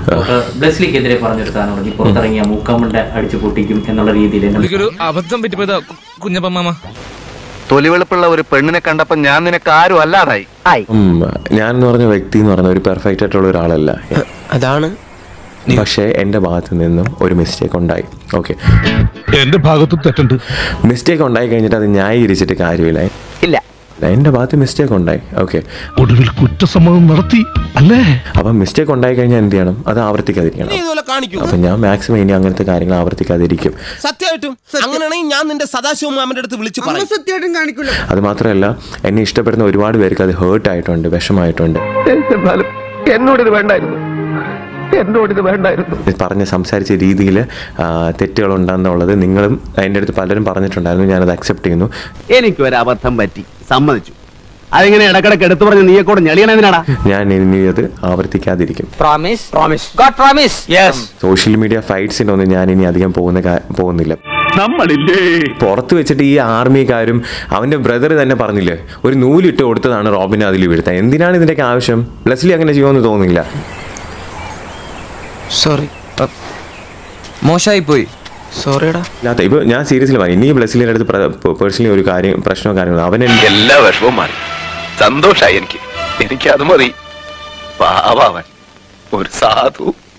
ബ്ലെസ്ലിക്കെതിരെ പറഞ്ഞെടുത്താണ് നീ പുറത്തിറങ്ങിയ മൂക്കാമുണ്ട അടിച്ചു പൊട്ടിക്കും എന്നുള്ള രീതിയിൽ എന്നെ പുള്ളിക്കൊരു അബദ്ധം പറ്റിപ്പോയതാ കുഞ്ഞപ്പ മാമ തൊലിവെളുപ്പുള്ള ഒരു പെണ്ണിനെ കണ്ടപ്പോ ഞാൻ നിനക്ക് ആരും അല്ലാതായി ഉം, ഞാൻ എന്ന് പറഞ്ഞ വ്യക്തി എന്ന് പറഞ്ഞ ഒരു പെർഫെക്റ്റ് ആയിട്ടുള്ള ഒരാളല്ല അതാണ് പക്ഷേ എൻ്റെ ഭാഗത്ത് നിന്നും ഒരു മിസ്റ്റേക്ക് ഉണ്ടായി ഓക്കെ എന്റെ ഭാഗത്തും തെറ്റുണ്ട് മിസ്റ്റേക്ക് ഉണ്ടായി കഴിഞ്ഞിട്ട് അത് ന്യായീകരിച്ചിട്ട് കാര്യമില്ല ഇല്ല എൻ്റെ ഭാഗത്ത് മിസ്റ്റേക്ക് ഉണ്ടായി ഓക്കെ ഒടുവിൽ കുറ്റസമ്മതം നടത്തി അല്ലേ അപ്പം മിസ്റ്റേക്ക് ഉണ്ടായി കഴിഞ്ഞാൽ എന്ത് ചെയ്യണം അത് ആവർത്തിക്കാതിരിക്കണം ഇതുപോലെ കാണിക്കൂ അപ്പം ഞാൻ മാക്സിമം ഇനി അങ്ങനത്തെ കാര്യങ്ങൾ ആവർത്തിക്കാതിരിക്കും സത്യമായിട്ടും അങ്ങനെയാണെങ്കിൽ ഞാൻ നിന്റെ സദാശിവ മാമന്റെ അടുത്ത് വിളിച്ചു പറയും സത്യമായിട്ടും കാണിക്കൂല അത് മാത്രമല്ല എന്നെ ഇഷ്ടപ്പെടുന്ന ഒരുപാട് പേർക്ക് അത് ഹേർട്ട് ആയിട്ടുണ്ട് വിഷമായിട്ടുണ്ട് എന്നാലും എന്നോടിത് വേണ്ടായിരുന്നു എന്നോടിത് വേണ്ടായിരുന്നു പറഞ്ഞ് സംസാരിച്ച രീതിയിൽ തെറ്റുകളുണ്ടെന്നുള്ളത് നിങ്ങളും എൻ്റെ അടുത്ത് പലരും പറഞ്ഞിട്ടുണ്ടായിരുന്നു ഞാനത് അക്സെപ്റ്റ് ചെയ്യുന്നു എനിക്കൊരു അബദ്ധം പറ്റി സമ്മതിച്ചു അതിങ്ങനെ ഇടക്കിടക്ക് എടുത്തു പറഞ്ഞ് നീയെ കൂടെ ഞെളിയണെന്തിനാടാ ഞാൻ ഇനി അത് ആവർത്തിക്കാതിരിക്കും promise promise god promise yes social media ഫൈറ്റ്സിനൊന്നും ഞാൻ ഇനി അധികം പോകുന്ന കാ- പോകുന്നില്ല നമ്മളില്ലേ പുറത്ത് വെച്ചിട്ട് ഈ ആർമിക്കാരും അവന്റെ ബ്രദർ തന്നെ പറഞ്ഞില്ലേ ഒരു നൂലിട്ട് കൊടുത്തതാണ് റോബിനെ അതിൽ വീഴ്ത്താൻ എന്തിനാണ് ഇതിൻ്റെയൊക്കെ ആവശ്യം ലെസ്ലി അങ്ങനെ ചെയ്യുമെന്ന് തോന്നുന്നില്ല സോറി മോശമായി പോയി സോറിയടാ ഇല്ലാത്ത ഇപ്പൊ ഞാൻ സീരിയസ്ലി പറയും ഇനി ബ്ലസ്സിലിൻ്റെ അടുത്ത് പേഴ്സണലി ഒരു കാര്യം പ്രശ്നമോ കാര്യങ്ങളോ അവൻ എന്നെ എല്ലാ വിഷമവും മാറി സന്തോഷായി എനിക്ക് എനിക്ക് അത് മതി പാവാവൻ ഒരു സാധു